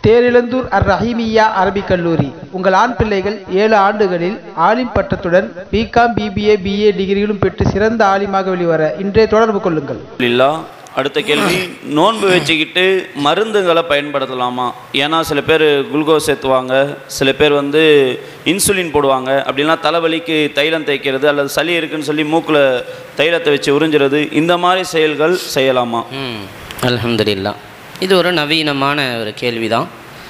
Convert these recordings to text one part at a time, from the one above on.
தேரிழந்தூர் அர் ரஹீமியா அரபிக் கல்லூரி உங்கள் ஆண் பிள்ளைகள் ஏழு ஆண்டுகளில் ஆலிம் பட்டத்துடன் பிகாம் பிபிஏ பிஏ டிகிரிகளும் பெற்று சிறந்த ஆலிமாக வெளிவர இன்றைய தொடர்பு கொள்ளுங்கள் இல்லா அடுத்த கேள்வி நோன்பு வச்சுக்கிட்டு மருந்துகளை பயன்படுத்தலாமா ஏன்னா சில பேர் குளுக்கோஸ் ஏற்றுவாங்க சில பேர் வந்து இன்சுலின் போடுவாங்க அப்படின்னா தலைவலிக்கு தைலம் தேய்க்கிறது அல்லது சளி இருக்குன்னு சொல்லி மூக்கில் தைலத்தை வச்சு உறிஞ்சுறது இந்த மாதிரி செயல்கள் செய்யலாமா ம் அல்ஹம்துலில்லா இது ஒரு நவீனமான ஒரு கேள்வி தான்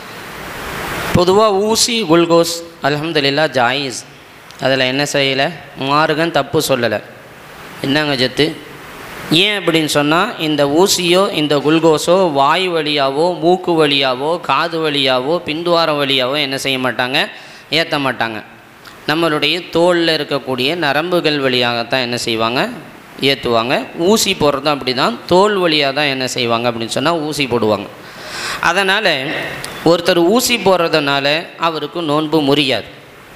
பொதுவாக ஊசி குல்கோஸ் அல்ஹம்துலில்லா ஜாயிஸ் அதில் என்ன செய்யலை மாறுகன் தப்பு சொல்லலை என்னங்க ஜத்து ஏன் அப்படின்னு சொன்னால் இந்த ஊசியோ இந்த குல்கோஸோ வாய் வழியாவோ மூக்கு வழியாவோ காது வழியாவோ பிந்துவாரம் வழியாவோ என்ன செய்ய மாட்டாங்க ஏற்ற மாட்டாங்க நம்மளுடைய தோலில் இருக்கக்கூடிய நரம்புகள் வழியாகத்தான் என்ன செய்வாங்க ஏற்றுவாங்க ஊசி போடுறதும் அப்படி தான் தோல் வழியாக தான் என்ன செய்வாங்க அப்படின்னு சொன்னால் ஊசி போடுவாங்க அதனால் ஒருத்தர் ஊசி போடுறதுனால அவருக்கு நோன்பு முறியாது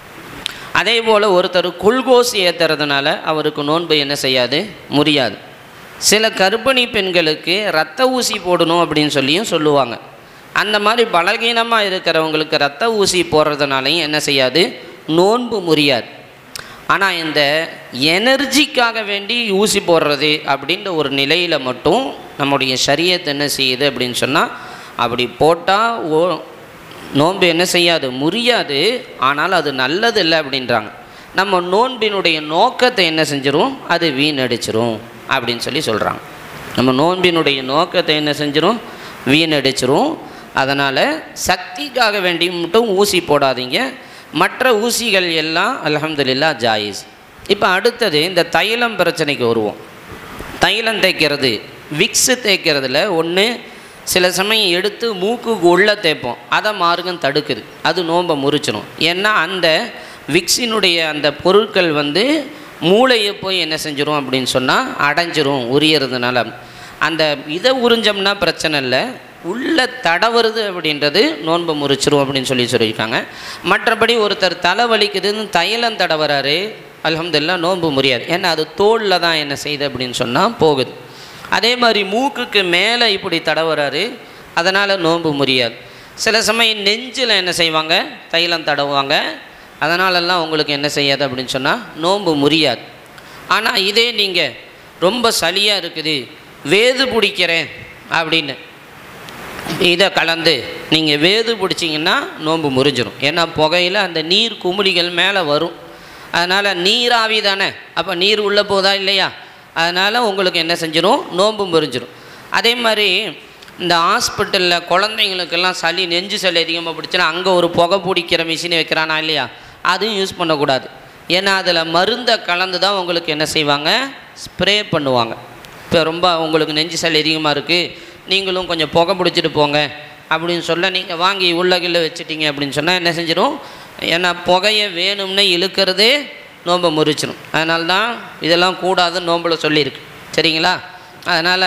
அதே போல் ஒருத்தர் குல்கோஸ் ஏற்றுறதுனால அவருக்கு நோன்பு என்ன செய்யாது முறியாது சில கர்ப்பிணி பெண்களுக்கு ரத்த ஊசி போடணும் அப்படின்னு சொல்லியும் சொல்லுவாங்க அந்த மாதிரி பலகீனமாக இருக்கிறவங்களுக்கு ரத்த ஊசி போடுறதுனாலையும் என்ன செய்யாது நோன்பு முறியாது ஆனால் இந்த எனர்ஜிக்காக வேண்டி ஊசி போடுறது அப்படின்ற ஒரு நிலையில் மட்டும் நம்முடைய சரியத்தை என்ன செய்யுது அப்படின்னு சொன்னால் அப்படி போட்டால் ஓ நோன்பு என்ன செய்யாது முறியாது ஆனால் அது நல்லது இல்லை அப்படின்றாங்க நம்ம நோன்பினுடைய நோக்கத்தை என்ன செஞ்சிரும் அது வீணடிச்சிரும் அப்படின்னு சொல்லி சொல்கிறாங்க நம்ம நோன்பினுடைய நோக்கத்தை என்ன செஞ்சிரும் வீணடிச்சிரும் அதனால் சக்திக்காக வேண்டி மட்டும் ஊசி போடாதீங்க மற்ற ஊசிகள் எல்லாம் அல்ஹம்துலில்லா ஜாயிஸ் இப்போ அடுத்தது இந்த தைலம் பிரச்சனைக்கு வருவோம் தைலம் தேய்க்கிறது விக்ஸு தேய்க்கிறதுல ஒன்று சில சமயம் எடுத்து மூக்குக்கு உள்ளே தேய்ப்போம் அதை மார்க்கம் தடுக்குது அது நோன்பை முறிச்சிடும் ஏன்னா அந்த விக்ஸினுடைய அந்த பொருட்கள் வந்து மூளையை போய் என்ன செஞ்சிரும் அப்படின்னு சொன்னால் அடைஞ்சிரும் உரியறதுனால அந்த இதை உறிஞ்சோம்னா பிரச்சனை இல்லை உள்ள தடவுறது அப்படின்றது நோன்பை முறிச்சிரும் அப்படின்னு சொல்லி சொல்லியிருக்காங்க மற்றபடி ஒருத்தர் தலை வலிக்குதுன்னு தைலம் தடவுறாரு அல்ஹம்துலில்லா நோன்பு முறியாது ஏன்னா அது தோலில் தான் என்ன செய்யுது அப்படின்னு சொன்னால் போகுது அதே மாதிரி மூக்குக்கு மேலே இப்படி தடவுறாரு அதனால் நோன்பு முறியாது சில சமயம் நெஞ்சில் என்ன செய்வாங்க தைலம் தடவுவாங்க அதனாலெல்லாம் உங்களுக்கு என்ன செய்யாது அப்படின்னு சொன்னால் நோன்பு முறியாது ஆனால் இதே நீங்கள் ரொம்ப சளியாக இருக்குது வேது பிடிக்கிறேன் அப்படின்னு இதை கலந்து நீங்கள் வேது பிடிச்சிங்கன்னா நோன்பு முறிஞ்சிரும் ஏன்னா புகையில் அந்த நீர் குமிழிகள் மேலே வரும் அதனால் நீராவி தானே அப்போ நீர் உள்ளே போதா இல்லையா அதனால் உங்களுக்கு என்ன செஞ்சிடும் நோன்பு முறிஞ்சிரும் அதே மாதிரி இந்த ஹாஸ்பிட்டலில் குழந்தைங்களுக்கெல்லாம் சளி நெஞ்சு சளி அதிகமாக பிடிச்சினா அங்கே ஒரு புகை பிடிக்கிற மிஷின் வைக்கிறானா இல்லையா அதுவும் யூஸ் பண்ணக்கூடாது ஏன்னா அதில் மருந்தை கலந்து தான் உங்களுக்கு என்ன செய்வாங்க ஸ்ப்ரே பண்ணுவாங்க இப்போ ரொம்ப உங்களுக்கு நெஞ்சு சளி அதிகமாக இருக்குது நீங்களும் கொஞ்சம் புகை பிடிச்சிட்டு போங்க அப்படின்னு சொல்ல நீங்கள் வாங்கி உள்ள கிள்ள வச்சுட்டீங்க அப்படின்னு சொன்னால் என்ன செஞ்சிடும் ஏன்னா புகையை வேணும்னே இழுக்கிறதே நோன்பை முறிச்சிடும் அதனால தான் இதெல்லாம் கூடாதுன்னு நோம்பில் சொல்லியிருக்கு சரிங்களா அதனால்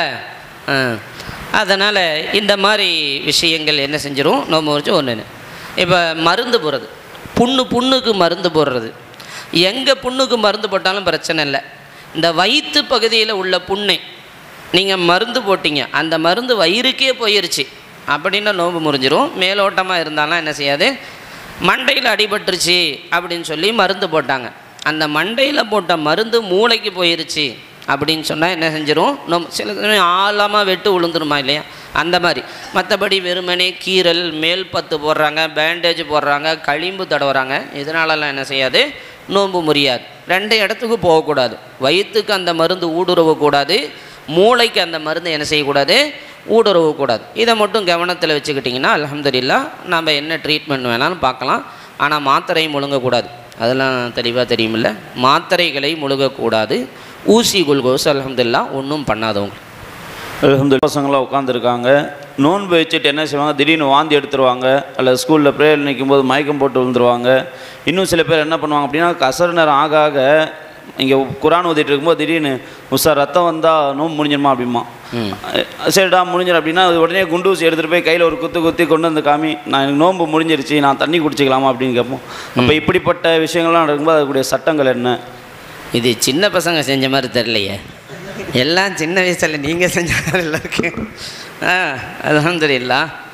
அதனால் இந்த மாதிரி விஷயங்கள் என்ன செஞ்சிடும் நோன்பு முறிச்சு ஒன்று இப்போ மருந்து போடுறது புண்ணு புண்ணுக்கு மருந்து போடுறது எங்கே புண்ணுக்கு மருந்து போட்டாலும் பிரச்சனை இல்லை இந்த வயிற்று பகுதியில் உள்ள புண்ணை நீங்கள் மருந்து போட்டீங்க அந்த மருந்து வயிறுக்கே போயிருச்சு அப்படின்னா நோன்பு முறிஞ்சிரும் மேலோட்டமாக இருந்தாலும் என்ன செய்யாது மண்டையில் அடிபட்டுருச்சு அப்படின்னு சொல்லி மருந்து போட்டாங்க அந்த மண்டையில் போட்ட மருந்து மூளைக்கு போயிருச்சு அப்படின்னு சொன்னால் என்ன செஞ்சிரும் நோம்பு சில சமயம் ஆழமாக வெட்டு விழுந்துருமா இல்லையா அந்த மாதிரி மற்றபடி வெறுமனே கீரல் மேல் பத்து போடுறாங்க பேண்டேஜ் போடுறாங்க களிம்பு தடவுறாங்க இதனாலலாம் என்ன செய்யாது நோன்பு முறியாது ரெண்டு இடத்துக்கு போகக்கூடாது வயிற்றுக்கு அந்த மருந்து ஊடுருவக்கூடாது மூளைக்கு அந்த மருந்து என்ன செய்யக்கூடாது ஊடுருவக்கூடாது இதை மட்டும் கவனத்தில் வச்சுக்கிட்டிங்கன்னா அலமதுல்லா நம்ம என்ன ட்ரீட்மெண்ட் வேணாலும் பார்க்கலாம் ஆனால் மாத்திரை முழுங்கக்கூடாது அதெல்லாம் தெளிவாக தெரியுமில்ல மாத்திரைகளை முழுகக்கூடாது ஊசி குல்கோஸ் அலமதுல்லா ஒன்றும் பண்ணாதவங்க அல்ஹம்து பசங்களாம் உட்காந்துருக்காங்க நோன்பு வச்சுட்டு என்ன செய்வாங்க திடீர்னு வாந்தி எடுத்துருவாங்க அல்லது ஸ்கூலில் ப்ரேயர் நிற்கும் போது மயக்கம் போட்டு விழுந்துருவாங்க இன்னும் சில பேர் என்ன பண்ணுவாங்க அப்படின்னா கசர் நேரம் ஆக ஆக இங்கே குரான் ஊதிட்டு இருக்கும்போது திடீர்னு உஷா ரத்தம் வந்தால் நோன்பு முடிஞ்சிருமா அப்படிமா சரிடா முடிஞ்சிடும் அப்படின்னா அது உடனே குண்டூசி எடுத்துகிட்டு போய் கையில் ஒரு குத்து குத்தி கொண்டு வந்து காமி நான் எனக்கு நோன்பு முடிஞ்சிருச்சு நான் தண்ணி குடிச்சிக்கலாமா அப்படின்னு கேட்போம் அப்போ இப்படிப்பட்ட விஷயங்கள்லாம் நடக்கும்போது அதுக்குடைய சட்டங்கள் என்ன இது சின்ன பசங்க செஞ்ச மாதிரி தெரியலையே எல்லாம் சின்ன வயசில் நீங்கள் செஞ்ச மாதிரி இருக்கு ஆ அலமதுல்லா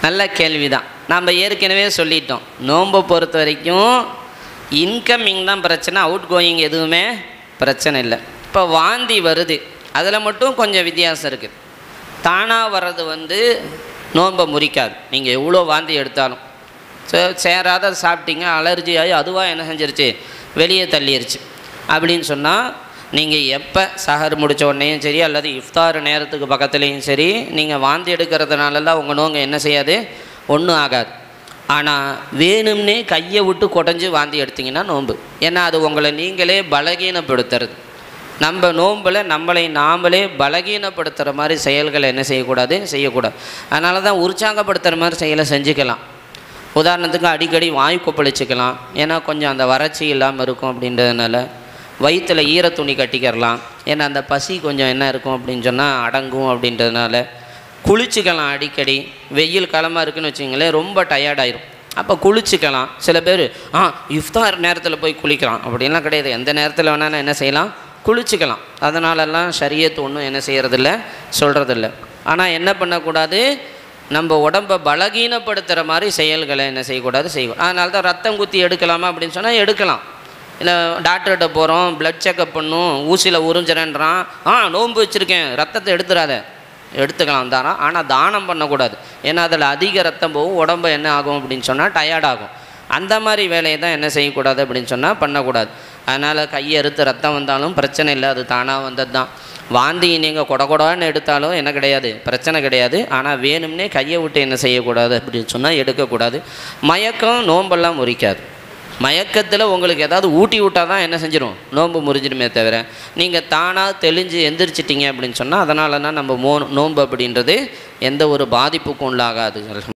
நல்ல கேள்வி தான் நம்ம ஏற்கனவே சொல்லிட்டோம் நோன்பை பொறுத்த வரைக்கும் இன்கமிங் தான் பிரச்சனை அவுட் கோயிங் எதுவுமே பிரச்சனை இல்லை இப்போ வாந்தி வருது அதில் மட்டும் கொஞ்சம் வித்தியாசம் இருக்குது தானாக வர்றது வந்து நோன்பை முறிக்காது நீங்கள் எவ்வளோ வாந்தி எடுத்தாலும் சே சேராத சாப்பிட்டீங்க அலர்ஜி ஆகி அதுவாக என்ன செஞ்சிருச்சு வெளியே தள்ளிருச்சு அப்படின்னு சொன்னால் நீங்கள் எப்போ சஹர் முடித்த உடனேயும் சரி அல்லது இஃப்தார் நேரத்துக்கு பக்கத்துலேயும் சரி நீங்கள் வாந்தி எடுக்கிறதுனாலலாம் உங்கள் நோங்க என்ன செய்யாது ஒன்றும் ஆகாது ஆனால் வேணும்னே கையை விட்டு குடஞ்சி வாந்தி எடுத்தீங்கன்னா நோன்பு ஏன்னா அது உங்களை நீங்களே பலகீனப்படுத்துறது நம்ம நோம்பில் நம்மளை நாமளே பலகீனப்படுத்துகிற மாதிரி செயல்களை என்ன செய்யக்கூடாது செய்யக்கூடாது அதனால தான் உற்சாகப்படுத்துகிற மாதிரி செயலை செஞ்சுக்கலாம் உதாரணத்துக்கு அடிக்கடி வாய் கொப்பளிச்சுக்கலாம் ஏன்னா கொஞ்சம் அந்த வறட்சி இல்லாமல் இருக்கும் அப்படின்றதுனால வயிற்றில் ஈர துணி கட்டிக்கிறலாம் ஏன்னா அந்த பசி கொஞ்சம் என்ன இருக்கும் அப்படின்னு சொன்னால் அடங்கும் அப்படின்றதுனால குளிச்சுக்கலாம் அடிக்கடி வெயில் காலமாக இருக்குன்னு வச்சுங்களேன் ரொம்ப டயர்டாயிரும் அப்போ குளிச்சுக்கலாம் சில பேர் ஆ இஃப்தார் நேரத்தில் போய் குளிக்கலாம் அப்படின்லாம் கிடையாது எந்த நேரத்தில் வேணாலும் என்ன செய்யலாம் குளிச்சுக்கலாம் அதனாலெல்லாம் ஷரியத்து ஒன்றும் என்ன செய்கிறதில்ல சொல்கிறதில்ல ஆனால் என்ன பண்ணக்கூடாது நம்ம உடம்பை பலகீனப்படுத்துகிற மாதிரி செயல்களை என்ன செய்யக்கூடாது செய்யும் அதனால தான் ரத்தம் குத்தி எடுக்கலாமா அப்படின்னு சொன்னால் எடுக்கலாம் இல்லை டாக்டர்கிட்ட போகிறோம் ப்ளட் செக்கப் பண்ணும் ஊசியில் உறிஞ்சிறேன்றான் ஆ நோன்பு வச்சுருக்கேன் ரத்தத்தை எடுத்துடாத எடுத்துக்கலாம் தானம் ஆனால் தானம் பண்ணக்கூடாது ஏன்னா அதில் அதிக ரத்தம் போகும் உடம்பு என்ன ஆகும் அப்படின்னு சொன்னால் டயர்ட் ஆகும் அந்த மாதிரி வேலையை தான் என்ன செய்யக்கூடாது அப்படின்னு சொன்னால் பண்ணக்கூடாது அதனால் கையை அறுத்து ரத்தம் வந்தாலும் பிரச்சனை இல்லை அது தானாக வந்தது தான் வாந்தி நீங்கள் கொட கொடான்னு எடுத்தாலும் என்ன கிடையாது பிரச்சனை கிடையாது ஆனால் வேணும்னே கையை விட்டு என்ன செய்யக்கூடாது அப்படின்னு சொன்னால் எடுக்கக்கூடாது மயக்கம் நோம்பெல்லாம் முறிக்காது மயக்கத்தில் உங்களுக்கு ஏதாவது ஊட்டி விட்டால் தான் என்ன செஞ்சிடும் நோன்பு முறிஞ்சிடுமே தவிர நீங்கள் தானாக தெளிஞ்சு எந்திரிச்சிட்டிங்க அப்படின்னு சொன்னால் அதனால தான் நம்ம மோ நோன்பு அப்படின்றது எந்த ஒரு பாதிப்புக்கும் உள்ளாகாது